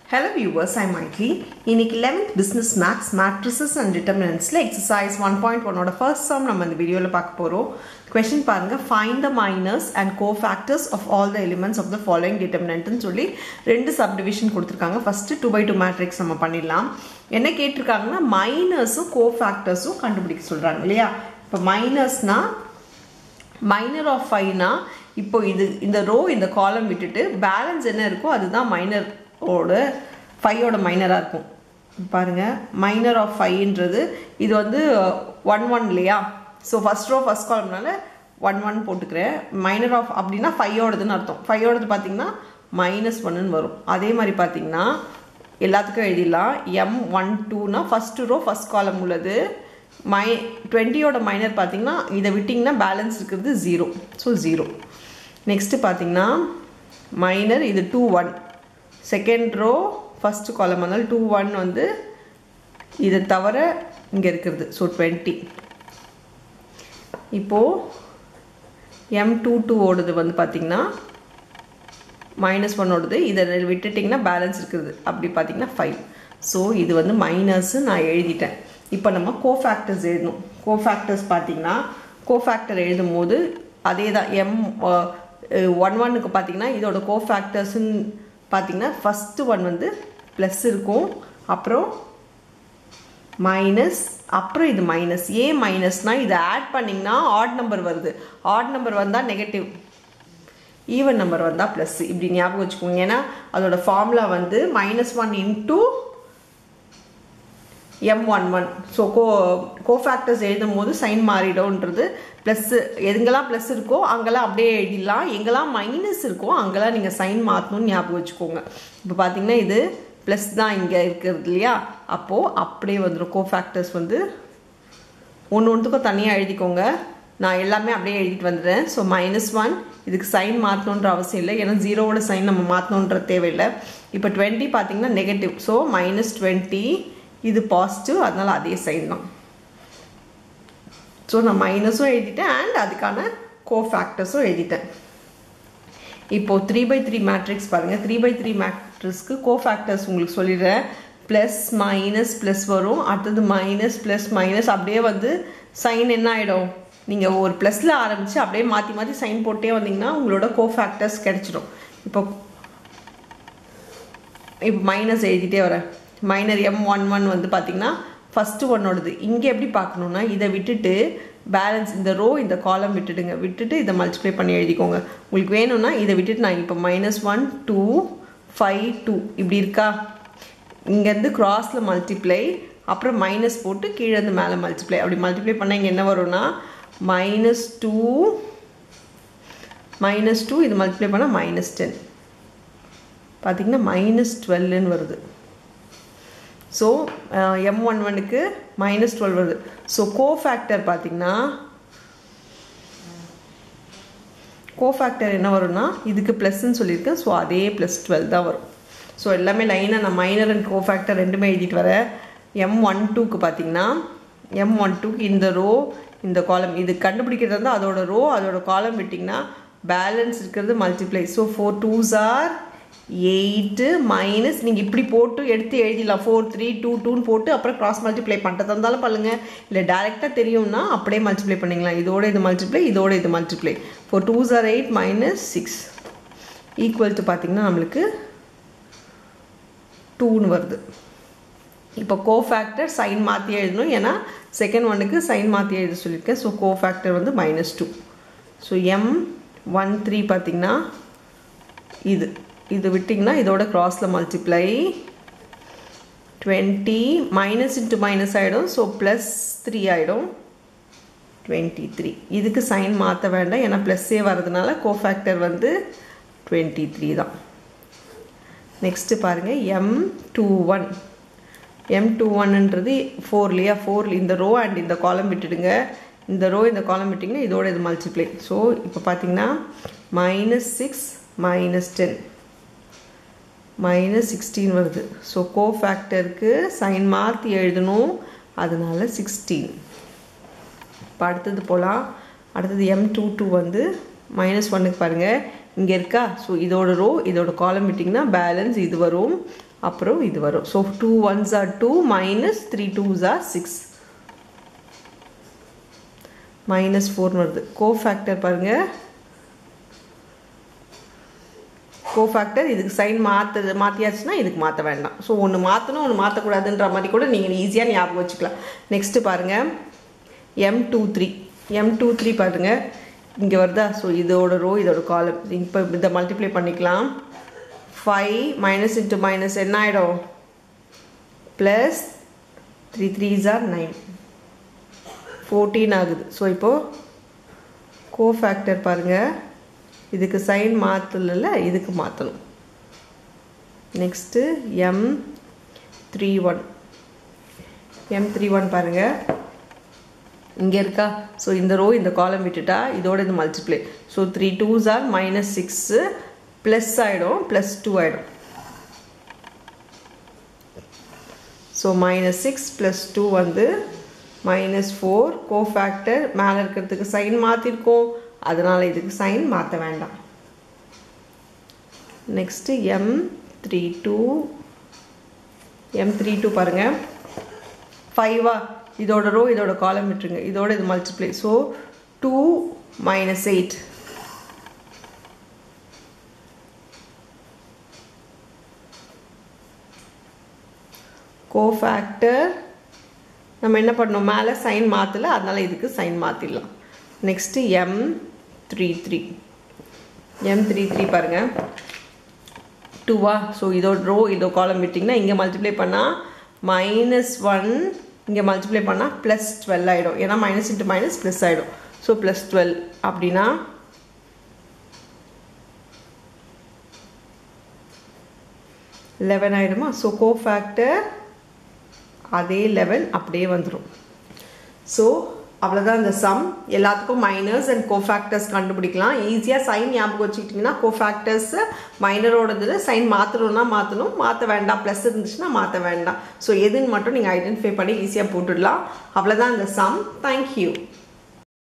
Hello viewers, I'm Maitli. இன்னைக்கு 11th business maths matrices and determinantsல exercise 1.1 ஓட first sum நம்ம இந்த வீடியோல பார்க்க போறோம் question பாருங்க find the minors and cofactors of all the elements of the following determinant னு சொல்லி ரெண்டு subdivision கொடுத்திருக்காங்க first 2 by 2 matrix நம்ம பண்ணிடலாம் என்ன கேட்டிருக்காங்கன்னா மைனர்ஸும் கோஃபேக்டர்ஸும் கண்டுபிடிக்க சொல்றாங்க இல்லையா இப்போ மைனர்ஸ்னா மைனர் ஆஃப் ஃபைவ்னா இப்போ இது இந்த ரோ இந்த காலம் விட்டுட்டு பேலன்ஸ் என்ன இருக்கோ அதுதான் மைனரோட ஃபைவோட மைனராக இருக்கும் பாருங்க மைனர் ஆஃப் ஃபைவ்ன்றது இது வந்து ஒன் ஒன் இல்லையா ஸோ ஃபஸ்ட் ரோ ஃபஸ்ட் காலம்னால ஒன் ஒன் போட்டுக்கிறேன் மைனர் ஆஃப் அப்படின்னா ஃபைவோடதுன்னு அர்த்தம் ஃபைவோடது பார்த்தீங்கன்னா மைனஸ் ஒன்னு வரும் அதே மாதிரி பார்த்தீங்கன்னா எல்லாத்துக்கும் எழுதிடலாம் எம் ஒன் டூனா ஃபஸ்ட்டு ரோ ஃபஸ்ட் காலம் உள்ளது மை டுவெண்ட்டியோட மைனர் பார்த்தீங்கன்னா இதை விட்டிங்கன்னா பேலன்ஸ் இருக்கிறது ஜீரோ ஸோ ஜீரோ நெக்ஸ்ட்டு பார்த்தீங்கன்னா மைனர் இது two one second row first column வந்தால் டூ ஒன் வந்து இதை தவிர இங்கே இருக்கிறது ஸோ டுவெண்ட்டி இப்போது எம் டூ டூ ஓடுது வந்து பார்த்திங்கன்னா மைனஸ் ஒன் ஓடுது இதை விட்டுட்டிங்கன்னா பேலன்ஸ் இருக்குது அப்படி பார்த்தீங்கன்னா ஃபைவ் ஸோ இது வந்து மைனஸ்ஸு நான் எழுதிட்டேன் இப்போ நம்ம கோஃபேக்டர்ஸ் எழுதணும் கோஃபேக்டர்ஸ் பார்த்தீங்கன்னா கோஃபேக்டர் எழுதும் போது அதே தான் எம் ஒன் ஒன்னுக்கு பார்த்தீங்கன்னா இதோட கோஃபேக்டர்ஸ்ன்னு பார்த்தீங்கன்னா ஃபஸ்ட்டு ஒன் வந்து ப்ளஸ் இருக்கும் அப்புறம் மைனஸ் அப்புறம் இது மைனஸ் ஏ மைனஸ்னால் இதை ஆட் பண்ணிங்கன்னா ஆட் நம்பர் வருது ஆட் நம்பர் வந்தால் நெகட்டிவ் ஈவன் நம்பர் வந்தால் ப்ளஸ் இப்படி ஞாபகம் வச்சுக்கோங்க ஏன்னா அதோட ஃபார்முலா வந்து minus one into M one one so கோ கோஃபேக்டர்ஸ் எழுதும் போது சைன் மாறிடும்ன்றது ப்ளஸ் எங்கெல்லாம் ப்ளஸ் இருக்கோ அங்கெல்லாம் அப்படியே எழுதிடலாம் எங்கெல்லாம் மைனஸ் இருக்கோ அங்கெல்லாம் நீங்கள் சைன் மாற்றணும்னு ஞாபகம் வச்சுக்கோங்க இப்போ பார்த்தீங்கன்னா இது ப்ளஸ் தான் இங்கே இருக்கிறது இல்லையா அப்போது அப்படியே வந்துடும் கோஃபேக்டர்ஸ் வந்து ஒன்று ஒன்றுத்துக்கும் தனியாக எழுதிக்கோங்க நான் எல்லாமே அப்படியே எழுதிட்டு வந்துடுறேன் ஸோ மைனஸ் ஒன் இதுக்கு சைன் மாற்றணுன்ற அவசியம் இல்லை ஏன்னா ஜீரோவோட சைன் நம்ம மாற்றணுன்ற தேவையில்லை இப்போ டுவெண்ட்டி பார்த்தீங்கன்னா நெகட்டிவ் ஸோ மைனஸ் டுவெண்ட்டி இது பாசிட்டிவ் அதனால் அதே சைன் தான் ஸோ நான் மைனஸும் எழுதிட்டேன் அண்ட் அதுக்கான கோஃபேக்டர்ஸும் எழுதிட்டேன் இப்போது த்ரீ பை த்ரீ மேட்ரிக்ஸ் பாருங்கள் த்ரீ பை த்ரீ மேட்ரிக்ஸ்க்கு கோஃபேக்டர்ஸ் உங்களுக்கு சொல்லிடுறேன் ப்ளஸ் மைனஸ் ப்ளஸ் வரும் அடுத்தது மைனஸ் ப்ளஸ் மைனஸ் அப்படியே வந்து சைன் என்ன ஆகிடும் நீங்கள் ஒரு ப்ளஸில் ஆரம்பித்து அப்படியே மாற்றி மாற்றி சைன் போட்டே வந்தீங்கன்னா உங்களோட கோஃபேக்டர்ஸ் கிடச்சிடும் இப்போ இப்போ மைனஸ் எழுதிட்டே வரேன் மைனர் எம் ஒன் ஒன் வந்து பார்த்திங்கன்னா ஃபஸ்ட்டு ஒன்னோடது இங்கே எப்படி பார்க்கணுன்னா இதை விட்டுட்டு பேலன்ஸ் இந்த ரோ இந்த காலம் விட்டுடுங்க விட்டுட்டு இதை மல்டிப்ளை பண்ணி எழுதிக்கோங்க உங்களுக்கு வேணும்னா இதை விட்டுட்டு நான் இப்போ minus one two five two இப்படி இருக்கா இங்கேருந்து க்ராஸில் மல்டிப்ளை அப்புறம் மைனஸ் போட்டு கீழேருந்து மேலே மல்டிப்ளை அப்படி மல்டிப்ளை பண்ணால் இங்கே என்ன வரும்னா மைனஸ் டூ மைனஸ் டூ இது மல்டிப்ளை பண்ணால் மைனஸ் டென் பார்த்திங்கன்னா மைனஸ் டுவெல்லுன்னு வருது ஸோ எம் ஒன் ஒனுக்கு மைனஸ் டுவெல் வருது ஸோ கோஃபேக்டர் பார்த்திங்கன்னா கோஃபேக்டர் என்ன வரும்னா இதுக்கு ப்ளஸ்ன்னு சொல்லியிருக்கேன் ஸோ அதே ப்ளஸ் டுவெல் தான் வரும் ஸோ எல்லாமே லைனாக நான் மைனர் அண்ட் கோஃபேக்டர் ரெண்டுமே எழுதிட்டு வரேன் எம் ஒன் டூக்கு பார்த்தீங்கன்னா எம் ஒன் டூக்கு இந்த ரோ இந்த காலம் இது கண்டுபிடிக்கிறது வந்து அதோட ரோ அதோட காலம் விட்டிங்கன்னா பேலன்ஸ் இருக்கிறது multiply so four twos are eight minus நீங்கள் இப்படி போட்டு எடுத்து எழுதிடலாம் ஃபோர் த்ரீ டூ டூன்னு போட்டு அப்புறம் கிராஸ் மல்டிப்ளை பண்ணுறதா இருந்தாலும் பண்ணுங்கள் இல்லை டேரெக்டாக தெரியும்னா அப்படியே மல்டிப்ளை பண்ணிக்கலாம் இதோட இது மல்டிப்ளை இதோட இது multiply four twos are eight minus six equal to பார்த்திங்கன்னா நம்மளுக்கு டூன்னு வருது இப்போ கோஃபேக்டர் சைன் மாற்றி எழுதணும் ஏன்னா செகண்ட் ஒன்னுக்கு சைன் மாற்றி எழுத சொல்லியிருக்கேன் ஸோ கோஃபேக்டர் வந்து minus two so M one three பார்த்திங்கன்னா இது இது விட்டிங்கன்னா இதோட க்ராஸில் multiply twenty minus into minus ஆகிடும் ஸோ ப்ளஸ் த்ரீ ஆகிடும் டுவெண்ட்டி த்ரீ இதுக்கு சைன் மாற்ற வேண்டாம் ஏன்னா ப்ளஸ்ஸே வர்றதுனால கோஃபேக்டர் வந்து டுவெண்ட்டி த்ரீ தான் நெக்ஸ்ட்டு பாருங்கள் M two one M two ஒன்ன்றது ஃபோர்லையா ஃபோர் இந்த ரோ அண்ட் இந்த காலம் விட்டுடுங்க இந்த ரோ இந்த காலம் விட்டிங்கன்னா இதோட இது மல்டிப்ளை ஸோ இப்போ பார்த்தீங்கன்னா minus six minus ten minus sixteen வருது ஸோ கோ ஃபேக்டருக்கு சைன் மாற்றி எழுதணும் அதனால சிக்ஸ்டீன் இப்போ அடுத்தது போகலாம் அடுத்தது எம் டூ டூ வந்து மைனஸ் ஒன்னுக்கு பாருங்கள் இங்கே இருக்கா ஸோ இதோட ரோ இதோட காலம் விட்டிங்கன்னா பேலன்ஸ் இது வரும் அப்புறம் இது வரும் so two ones are two minus three twos are six minus ஃபோர்னு வருது கோ ஃபேக்டர் பாருங்கள் கோஃபேக்டர் இதுக்கு சைன் மாற்று மாற்றியாச்சுன்னா இதுக்கு மாற்ற வேண்டாம் ஸோ ஒன்று மாற்றணும் ஒன்று மாற்றக்கூடாதுன்ற மாதிரி கூட நீங்கள் ஈஸியாக ஞாபகம் வச்சுக்கலாம் நெக்ஸ்ட்டு பாருங்கள் M two three M two three பாருங்கள் இங்கே வருதா ஸோ இதோட ரோ இதோட காலம் இப்போ இதை மல்டிப்ளை பண்ணிக்கலாம் ஃபைவ் மைனஸ் இன்ட்டு மைனஸ் என்ன ஆகிடும் plus three threes are nine fourteen ஆகுது ஸோ இப்போது கோஃபேக்டர் பாருங்கள் இதுக்கு சைன் மாற்றல இதுக்கு மாற்றணும் next M three one M three one பாருங்கள் இங்கே இருக்கா ஸோ இந்த ரோ இந்த காலம் விட்டுட்டா இதோட இது multiply so three twos are minus six plus ஆகிடும் ப்ளஸ் டூ ஆகிடும் so minus six plus two வந்து மைனஸ் ஃபோர் கோஃபேக்டர் மேலே இருக்கிறதுக்கு சைன் மாற்றிருக்கோம் அதனால் இதுக்கு சைன் மாற்ற வேண்டாம் next M three two M three two பாருங்கள் ஃபைவா இதோட ரோ இதோட காலம் விட்டுருங்க இதோட இது multiply so two minus eight cofactor நம்ம என்ன பண்ணோம் மேலே சைன் மாற்றலை அதனால் இதுக்கு சைன் மாற்றிடலாம் next M three three M three three பாருங்கள் டூவா ஸோ இதோட ரோ இதோ காலம் விட்டிங்கன்னா இங்கே மல்டிப்ளை பண்ணால் மைனஸ் ஒன் இங்கே மல்டிப்ளை பண்ணால் ப்ளஸ் டுவெல் ஆகிடும் ஏன்னா மைனஸ் இன்ட்டு மைனஸ் ப்ளஸ் ஆகிடும் ஸோ ப்ளஸ் டுவெல் அப்படின்னா லெவன் ஆகிடுமா ஸோ கோ ஃபேக்டர் அதே லெவன் அப்படியே வந்துடும் ஸோ அவ்வளோதான் இந்த சம் எல்லாத்துக்கும் மைனர்ஸ் அண்ட் கோஃபேக்டர்ஸ் கண்டுபிடிக்கலாம் ஈஸியாக சைன் ஞாபகம் வச்சுக்கிட்டிங்கன்னா கோஃபேக்டர்ஸ் மைனரோடது சைன் மாற்றணும்னா மாற்றணும் மாற்ற வேண்டாம் ப்ளஸ் இருந்துச்சுன்னா மாற்ற வேண்டாம் ஸோ எதுன்னு மட்டும் நீங்கள் ஐடென்டிஃபை பண்ணி ஈஸியாக போட்டுடலாம் அவ்வளோதான் இந்த சம் தேங்க்யூ